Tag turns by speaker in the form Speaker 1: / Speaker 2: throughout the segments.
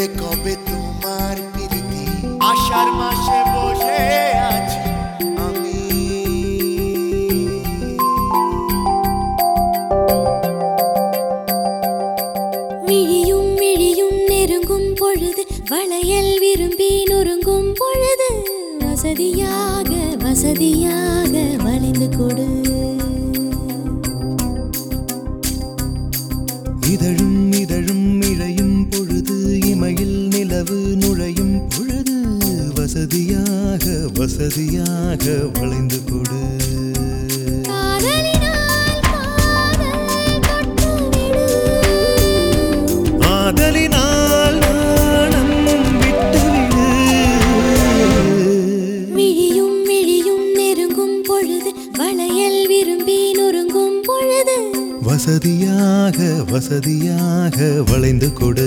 Speaker 1: ভেবে কবে তোমার প্রীতি আষাঢ় মাসে বসে আছি আমি
Speaker 2: விழியும் விழியும் நெருங்கும் பொழுது வளையல் விரும்பி நொறுங்கும் பொழுது வசதியாக வசதியாக வளைந்து கொடு
Speaker 3: இதழும் இதழும் இழையும் பொழுது இமையில் நிலவு நுழையும் பொழுது வசதியாக வசதியாக வளைந்து கொடு
Speaker 2: காதலினால் காதல் தொட்டுவிடு.
Speaker 3: ஆதலினால் நாணம் விட்டுவிடு
Speaker 2: விழியும் விழியும் நெருங்கும் பொழுது வளையல் விரும்பி நொறுங்கும் பொழுது
Speaker 3: வசதியாக வசதியாக வளைந்து கொடு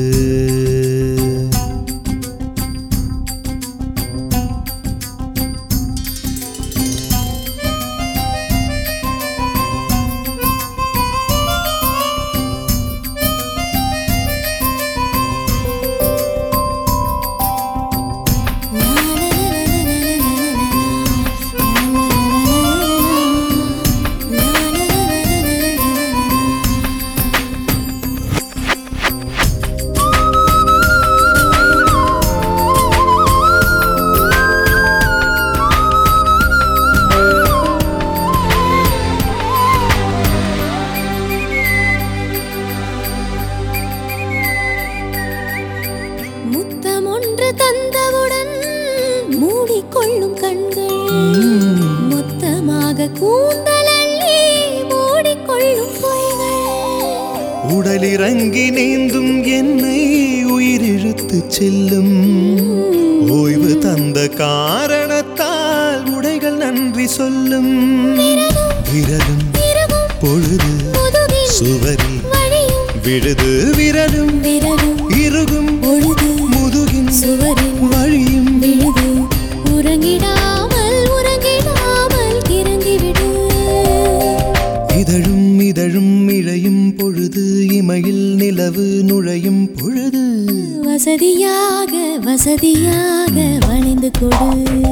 Speaker 2: முத்தம் ஒன்று தந்தவுடன் மூடிக்கொள்ளும் கண்கள் மொத்தமாக கூந்தலள்ளி மூடிக்கொள்ளும் பொய்கள்
Speaker 3: உடலிறங்கி நீந்தும் என்னை உயிரிழுத்து செல்லும் ஓய்வு தந்த காரணத்தால் உடைகள் நன்றி சொல்லும் விரலும்
Speaker 2: இரவும்
Speaker 3: பொழுது
Speaker 2: முதுகில்
Speaker 3: சுவரில்
Speaker 2: வழியும்
Speaker 3: விழுது விரலும்
Speaker 2: விரலும்
Speaker 3: இறுகும்
Speaker 2: பொழுது
Speaker 3: முதுகின்
Speaker 2: சுவரில்
Speaker 3: வழியும்
Speaker 2: விழுது உறங்கிடாமல் உறங்கிடாமல் கிறங்கிவிடு
Speaker 3: இதழும் இதழும் இழையும் பொழுது இமையில் நிலவு நுழையும் பொழுது
Speaker 2: வசதியாக வசதியாக வளைந்து கொடு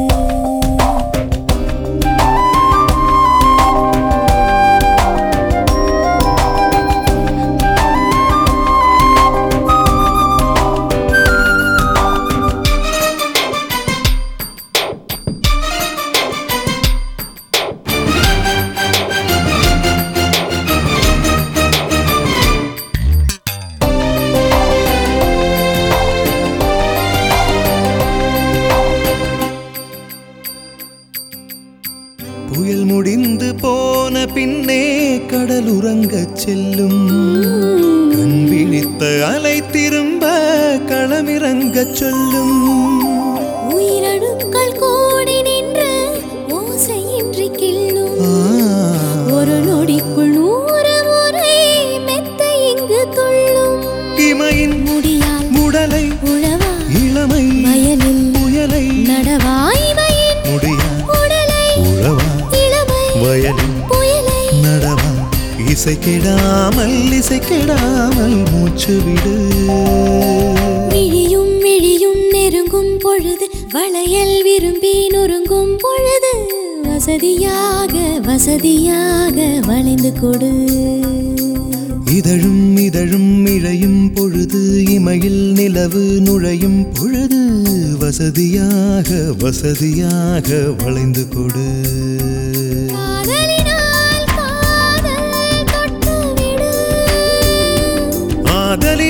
Speaker 3: புயல் முடிந்து போன பின்னே கடல் உறங்கச் செல்லும் கண் விழித்த அலை திரும்ப களமிறங்கச் சொல்லும்
Speaker 2: உயிரணுக்கள் கூடி நின்று ஓசையின்றி கிள்ளும்
Speaker 3: ஆ,
Speaker 2: ஒரு நொடிக்குள் நூறு முறை மெத்த இங்கு துள்ளும்
Speaker 3: இமையின்
Speaker 2: முடியால்
Speaker 3: முடலை
Speaker 2: உழவா
Speaker 3: இளமை
Speaker 2: வயலில்
Speaker 3: புயலை
Speaker 2: நடவாய்மையின்
Speaker 3: முடியா
Speaker 2: உடலை
Speaker 3: உழவா
Speaker 2: இளமை
Speaker 3: வயலின்
Speaker 2: புயலை
Speaker 3: நடவா இசை கெடாமல் இசை கெடாமல் மூச்சு விடு
Speaker 2: விழியும் விழியும் நெருங்கும் பொழுது வளையல் விரும்பி நொறுங்கும் பொழுது வசதியாக வசதியாக வளைந்து கொடு
Speaker 3: இதழும் இதழும் இழையும் பொழுது இமையில் நிலவு நுழையும் பொழுது வசதியாக வசதியாக வளைந்து கொடு
Speaker 2: காதலினால் காதல் தொட்டுவிடு
Speaker 3: ஆதலினால்